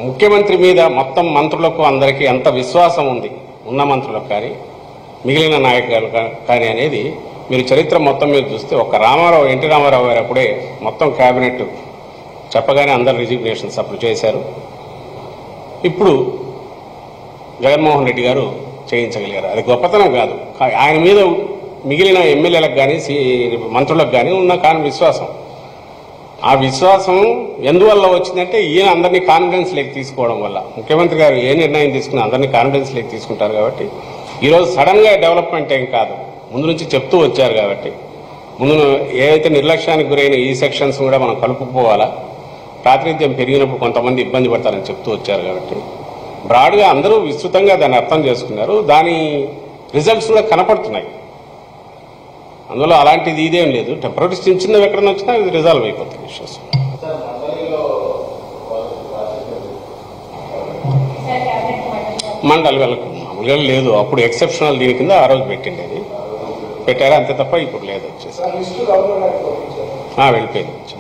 ముఖ్యమంత్రి మీద మొత్తం మంత్రులకు అందరికీ ఎంత విశ్వాసం ఉంది ఉన్న మంత్రులకు కానీ మిగిలిన నాయకులు కా- కానీ అనేది మీరు చరిత్ర మొత్తం మీద చూస్తే ఒక రామారావు ఎన్టీ రామారావు గారు అప్పుడే మొత్తం కేబినెట్ చెప్పగానే అందరు రిజిగ్నేషన్స్ అప్పుడు చేశారు ఇప్పుడు జగన్మోహన్ రెడ్డి గారు చేయించగలిగారు అది గొప్పతనం కాదు కా- ఆయన మీద మిగిలిన ఎమ్మెల్యేలకు కానీ మంత్రులకు కానీ ఉన్న కాని విశ్వాసం ఆ విశ్వాసం ఎందువల్ల వచ్చిందంటే ఈయన అందరినీ కాన్ఫిడెన్స్ లేక తీసుకోవడం వల్ల ముఖ్యమంత్రి గారు ఏ నిర్ణయం తీసుకున్నా అందరినీ కాన్ఫిడెన్స్ లేక తీసుకుంటారు కాబట్టి ఈరోజు సడన్ గా డెవలప్మెంట్ ఏం కాదు ముందు నుంచి చెప్తూ వచ్చారు కాబట్టి ముందు ఏదైతే నిర్లక్ష్యానికి గురైన ఈ సెక్షన్స్ కూడా మనం కలుపుకోవాలా ప్రాతినిధ్యం పెరిగినప్పుడు కొంతమంది ఇబ్బంది పడతారని చెప్తూ వచ్చారు కాబట్టి బ్రాడ్గా అందరూ విస్తృతంగా దాన్ని అర్థం చేసుకున్నారు దాని రిజల్ట్స్ కూడా కనపడుతున్నాయి అందులో అలాంటిది ఇదేం లేదు టెంపరీ చిన్న చిన్నవి ఎక్కడైనా వచ్చినా ఇది రిజాల్వ్ అయిపోతుంది ఇష్యూస్ మండలి వాళ్ళకు మామూలుగా లేదు అప్పుడు ఎక్సెప్షనల్ దీని కింద ఆ రోజు పెట్టిండేది పెట్టారు అంతే తప్ప ఇప్పుడు లేదు వచ్చేసి లిస్టు గవర్నమెంట్ పంపించారు ఆ, వెళ్ళిపోయింది